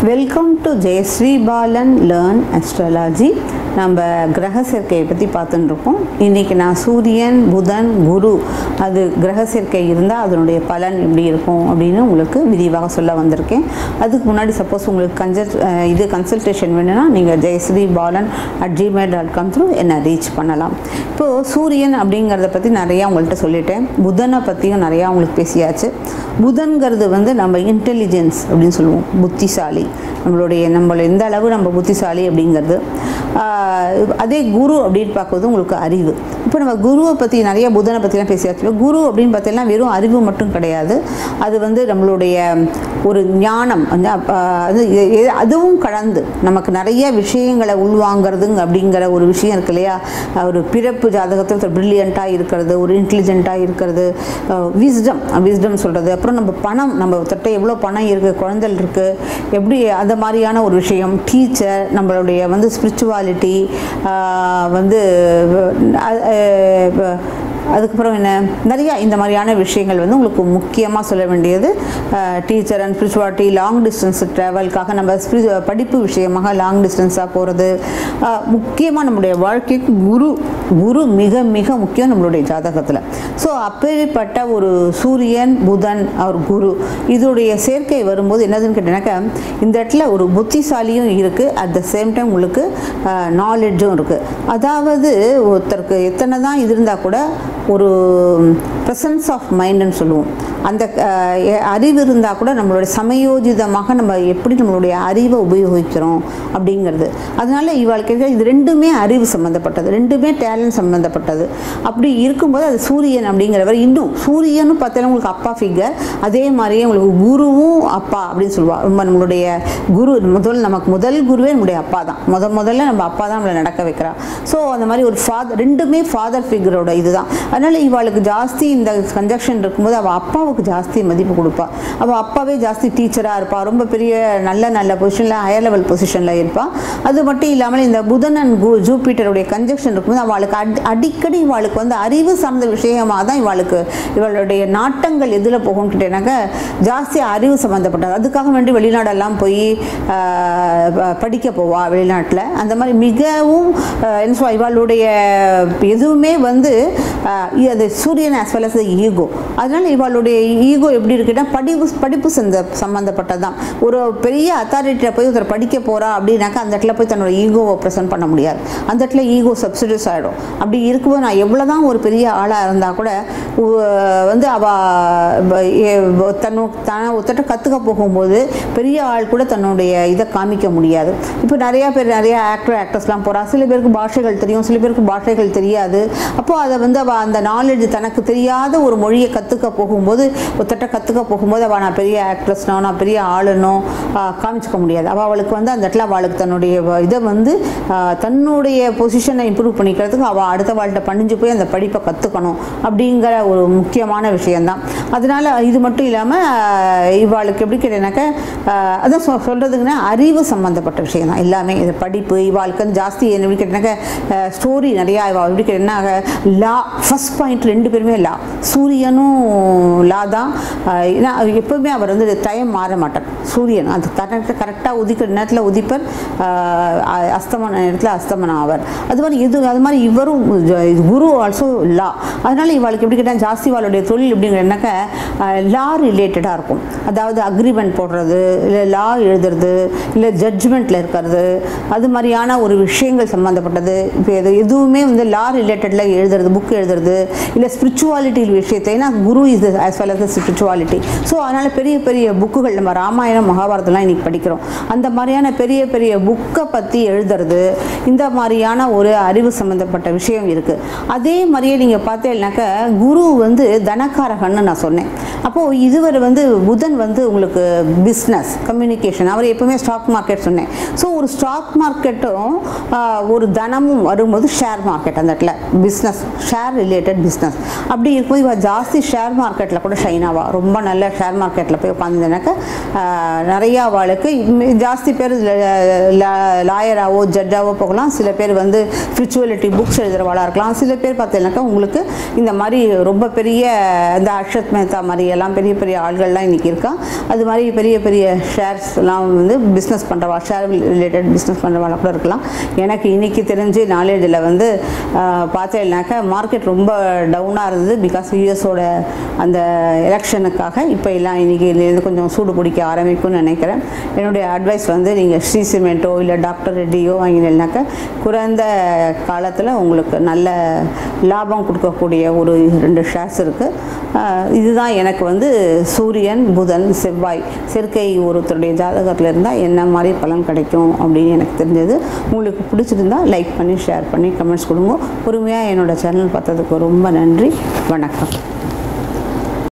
welcome to Jayashree Balan learn astrology நம்ம கிரக சேர்க்கையை பற்றி பார்த்துட்டு இருக்கோம் இன்றைக்கி நான் சூரியன் புதன் குரு அது கிரக சேர்க்கை இருந்தால் அதனுடைய பலன் எப்படி இருக்கும் அப்படின்னு உங்களுக்கு விரிவாக சொல்ல வந்திருக்கேன் அதுக்கு முன்னாடி சப்போஸ் உங்களுக்கு கன்சல் இது கன்சல்டேஷன் வேணும்னா நீங்கள் Jayashree Balan at Gmail dot com through என்னை ரீச் பண்ணலாம் இப்போது சூரியன் அப்படிங்கிறத பற்றி நிறையா உங்கள்கிட்ட சொல்லிட்டேன் புதனை பற்றியும் நிறையா உங்களுக்கு பேசியாச்சு புதன்கிறது வந்து நம்ம இன்டெலிஜென்ஸ் அப்படின்னு சொல்லுவோம் புத்திசாலி நம்மளுடைய நம்மள எந்த அளவு நம்ம புத்திசாலி அப்படிங்கிறது ஆஹ் அதே குரு அப்படின்னு பார்க்கும்போது உங்களுக்கு அறிவு இப்போ நம்ம குருவை பற்றி நிறைய புதனை பற்றிலாம் பேசியாச்சு குரு அப்படின்னு பார்த்தீங்கன்னா வெறும் அறிவு மட்டும் கிடையாது அது வந்து நம்மளுடைய ஒரு ஞானம் வந்து அப்ப, அது எ- எ- அதுவும் கலந்து நமக்கு நிறைய விஷயங்களை உள்வாங்கிறதுங்க அப்படிங்கிற ஒரு விஷயம் இருக்கு இல்லையா ஒரு பிறப்பு ஜாதகத்தில் ஒரு ப்ரில்லியண்ட்டாக இருக்கிறது ஒரு இன்டெலிஜென்ட்டாக இருக்கிறது விஸ்டம் விஸ்டம் சொல்கிறது அப்புறம் நம்ம பணம் நம்ம தட்ட எவ்வளோ பணம் இருக்குது குழந்தைகள் இருக்குது எப்படி அந்த மாதிரியான ஒரு விஷயம் டீச்சர் நம்மளுடைய வந்து ஸ்பிரிச்சுவாலிட்டி வந்து அஹ், அஹ், அதுக்கப்புறம் என்ன நிறையா இந்த மாதிரியான விஷயங்கள் வந்து உங்களுக்கு முக்கியமாக சொல்ல வேண்டியது teacher and spirituality long distance ட்ராவல்காக நம்ம spiri- படிப்பு விஷயமாக லாங் டிஸ்டன்ஸாக போகிறது முக்கியமாக நம்மளுடைய வாழ்க்கைக்கு குரு குரு மிக மிக முக்கியம் நம்மளுடைய ஜாதகத்தில் ஸோ அப்பேற்பட்ட ஒரு சூரியன் புதன் அவர் குரு இதோடைய சேர்க்கை வரும்போது என்னதுன்னு கேட்டீங்கன்னாக்கா இந்த இடத்துல ஒரு புத்திசாலியும் இருக்குது அட் த சேம் டைம் உங்களுக்கு நாலெட்ஜும் இருக்குது அதாவது ஒருத்தருக்கு எத்தனை தான் இது இருந்தால் கூட ஒரு ப்ரெசன்ஸ் ஆஃப் மைண்டுன்னு சொல்லுவோம் அந்த அஹ், எ- அறிவு இருந்தால் கூட நம்மளுடைய சமயோஜிதமாக நம்ம எப்படி நம்மளுடைய அறிவை உபயோகிக்கிறோம் அப்படிங்கிறது அதனால இவாளுக்கு இருக்க இது ரெண்டுமே அறிவு சம்மந்தப்பட்டது ரெண்டுமே டேலண்ட் சம்மந்தப்பட்டது அப்படி இருக்கும்போது அது சூரியன் அப்படிங்கிறவர் இன்னும் சூரியனும் பார்த்தீங்கன்னா உங்களுக்கு அப்பா ஃபிகர் அதே மாதிரியே உங்களுக்கு குருவும் அப்பா அப்படின்னு சொல்லுவாள் ரொம்ப நம்மளுடைய குரு முதல் நமக்கு முதல் குருவே நம்முடைய அப்பா தான் முத முதல்ல நம்ம அப்பா தான் நம்மளை நடக்க வைக்கிறா ஸோ அந்த மாதிரி ஒரு ஃபாதர் ரெண்டுமே ஃபாதர் ஃபிகரோட இதுதான் அதனால இவாளுக்கு ஜாஸ்தி இந்த கன்ஜக்ஷன் இருக்கும்போது அவள் அப்பாவுக்கு ஜாஸ்தி மதிப்பு கொடுப்பா அவள் அப்பாவே ஜாஸ்தி டீச்சராக இருப்பா ரொம்ப பெரிய நல்ல நல்ல பொசிஷனில் ஹையர் லெவல் பொசிஷனில் இருப்பாள் அது மட்டும் இல்லாமல் இந்த புதன் அண்ட் கு ஜூபிட்டருடைய கன்ஜக்ஷன் இருக்கும்போது அவளுக்கு அடி அடிக்கடி இவாளுக்கு வந்து அறிவு சார்ந்த விஷயமாக தான் இவாளுக்கு இவளுடைய நாட்டங்கள் எதில் போகும்னு கேட்டேனாக்க ஜாஸ்தி அறிவு சம்மந்தப்பட்டது அதுக்காக வேண்டி வெளிநாடெல்லாம் போய் ஆஹ், ப- படிக்க போவா வெளிநாட்டில் அந்த மாதிரி மிகவும் ஆஹ், என்ன சொல்ல இவளுடைய எதுவுமே வந்து ஆஹ், இ- அது சூரியன் as well as the ego அதனால இவளுடைய ஈகோ எப்படி இருக்குன்னா படிப்பு படிப்பு சந்த சம்மந்தப்பட்டது தான் ஒரு பெரிய அத்தாரிட்டியில் போய் ஒருத்தர் படிக்க போறா அப்படின்னாக்கா அந்த இடத்துல போய் தன்னோட ஈகோவை ப்ரெசென்ட் பண்ண முடியாது அந்த இடத்துல ஈகோ சப்சிடியூஸ் ஆகிடும் அப்படி இருக்கும்போது நான் எவ்வளோதான் ஒரு பெரிய ஆளாக இருந்தால் கூட உ- வந்து அவ ப- எ- தன்னு தான் ஒருத்தட்ட கற்றுக்க போகும்போது பெரிய ஆள் கூட தன்னுடைய இதை காமிக்க முடியாது இப்போ நிறையா பேர் நிறைய ஆக்டர் ஆக்ட்ரஸ்லாம் போகிறா சில பேருக்கு பாஷைகள் தெரியும் சில பேருக்கு பாஷைகள் தெரியாது அப்போது அதை வந்து அவள் அந்த நாலேஜ் தனக்கு தெரியாத ஒரு மொழியை கற்றுக்க போகும்போது ஒருத்தட்ட கற்றுக்க போகும்போது அவள் நான் பெரிய ஆக்ட்ரஸ்னோ நான் பெரிய ஆளுனோ ஆஹ், காமிச்சிக்க முடியாது அவள் அவளுக்கு வந்து அந்த இடத்துல அவளுக்கு தன்னுடைய வ- இதை வந்து ஆஹ், தன்னுடைய பொசிஷனை இம்ப்ரூவ் பண்ணிக்கிறதுக்கு அவள் அடுத்த வாழ்கிட்ட பணிஞ்சு போய் அந்த படிப்பை கற்றுக்கணும் அப்படிங்கிற ஒரு முக்கியமான விஷயந்தான் அதனால இது மட்டும் இல்லாமல் இவாளுக்கு எப்படி கேட்டேனாக்க ஆஹ், அதான் சொ சொல்கிறதுக்குன்னா அறிவு சம்மந்தப்பட்ட விஷயம் தான் எல்லாமே இது படிப்பு இவாளுக்கு வந்து ஜாஸ்தி என்ன எப்படி கேட்டேனாக்க ஸ்டோரி நிறையா இவா எப்படி கேட்டேன்னா லா ஃபர்ஸ்ட் பாயிண்ட் ரெண்டு பேருமே லா சூரியனும் லா தான் ஆஹ், ஏன்னா அவர் எப்பவுமே அவர் வந்து டைம் மாற மாட்டார் சூரியன் அந்த கரெக்டாக கரெக்டாக உதிக்கிற நேரத்தில் உதிப்பர் ஆஹ், அ- அஸ்தமன நேரத்தில் அஸ்தமனம் ஆவார் அது மாதிரி இது அது மாதிரி இவரும் ஜ- இது குரு ஆல்சோ லா அதனால இவாளுக்கு எப்படி கேட்டால் ஜாஸ்தி இவாளுடைய தொழில் எப்படிங்கிறனாக்க லா ரிலேட்டடாக இருக்கும் அதாவது அக்ரிமெண்ட் போடுறது இல்லை லா எழுதுறது இல்லை ஜட்ஜ்மெண்ட்டில் இருக்கிறது அது மாதிரியான ஒரு விஷயங்கள் சம்மந்தப்பட்டது இப்போ எது எதுவுமே வந்து லா ரிலேட்டடில் எழுதுறது புக் எழுதுறது இல்லை ஸ்பிரிச்சுவாலிட்டி விஷயத்தை ஏன்னா guru is as well as spirituality so அதனால் பெரிய பெரிய புக்குகள் நம்ம ராமாயணம் மகாபாரதம்லாம் இன்னைக்கு படிக்கிறோம் அந்த மாதிரியான பெரிய பெரிய புக்கை பற்றி எழுதுறது இந்த மாதிரியான ஒரு அறிவு சம்மந்தப்பட்ட விஷயம் இருக்குது அதே மாதிரியே நீங்கள் பார்த்தீங்கன்னாக்க குரு வந்து தனக்காரகன்னு நான் சொன்னேன் அப்போது இதுவரை வந்து புதன் வந்து உங்களுக்கு பிஸ்னஸ் கம்யூனிகேஷன் அவர் எப்பவுமே ஸ்டாக் மார்க்கெட் சொன்னேன் ஸோ ஒரு ஸ்டாக் மார்க்கெட்டும் ஒரு தனமும் வரும்போது ஷேர் மார்க்கெட் அந்த இடத்துல பிஸ்னஸ் ஷேர் ரிலேட்டட் பிஸ்னஸ் அப்படி இருக்கும்போது இவள் ஜாஸ்தி ஷேர் மார்க்கெட்டில் கூட ஷைன் ஆவா ரொம்ப நல்ல ஷேர் மார்க்கெட்டில் போய் உட்காந்துனாக்க நிறையா அவளுக்கு இம்மி- ஜாஸ்தி பேர் லாயராகவோ ஜட்ஜாவோ போகலாம் சில பேர் வந்து ஸ்பிரிச்சுவலிட்டி புக்ஸ் எழுதுகிறவாளாக இருக்கலாம் சில பேர் பார்த்தீங்கன்னாக்கா உங்களுக்கு இந்த மாதிரி ரொம்ப பெரிய இந்த அர்ஷத் மேத்தா மாதிரி எல்லாம் பெரிய பெரிய ஆள்கள்லாம் இன்றைக்கி இருக்கா அது மாதிரி பெரிய பெரிய ஷேர்ஸ்லாம் வந்து பிஸ்னஸ் பண்ணுறவா ஷேர் ரிலேட்டட் பிஸ்னஸ் பண்ணுறவாளாக கூட இருக்கலாம் எனக்கு இன்றைக்கி தெரிஞ்சு நாலேஜில் வந்து ஆஹ், பார்த்தேன்னாக்கா மார்க்கெட் ரொம்ப டவுனாக இருந்தது பிகாஸ் யூஎஸோட அந்த எலெக்ஷனுக்காக இப்போ எல்லாம் இன்றைக்கி இதுலேருந்து கொஞ்சம் சூடு பிடிக்க ஆரம்பிக்கும்னு நினைக்கிறேன் என்னுடைய அட்வைஸ் வந்து நீங்கள் ஸ்ரீ சிமெண்ட்டோ இல்லை டாக்டர் ரெட்டியோ வாங்கினீங்கனாக்கா குறைந்த காலத்தில் உங்களுக்கு நல்ல லாபம் கொடுக்கக்கூடிய ஒரு ரெண்டு ஷேர்ஸ் இருக்குது இதுதான் எனக்கு வந்து சூரியன் புதன் செவ்வாய் சேர்க்கை ஒருத்தருடைய ஜாதகத்தில் இருந்தால் என்ன மாதிரி பலன் கிடைக்கும் அப்படின்னு எனக்கு தெரிஞ்சது உங்களுக்கு பிடிச்சிருந்தா லைக் பண்ணி ஷேர் பண்ணி கமெண்ட்ஸ் கொடுங்க பொறுமையாக என்னோட சேனல் பார்த்ததுக்கு ரொம்ப நன்றி வணக்கம்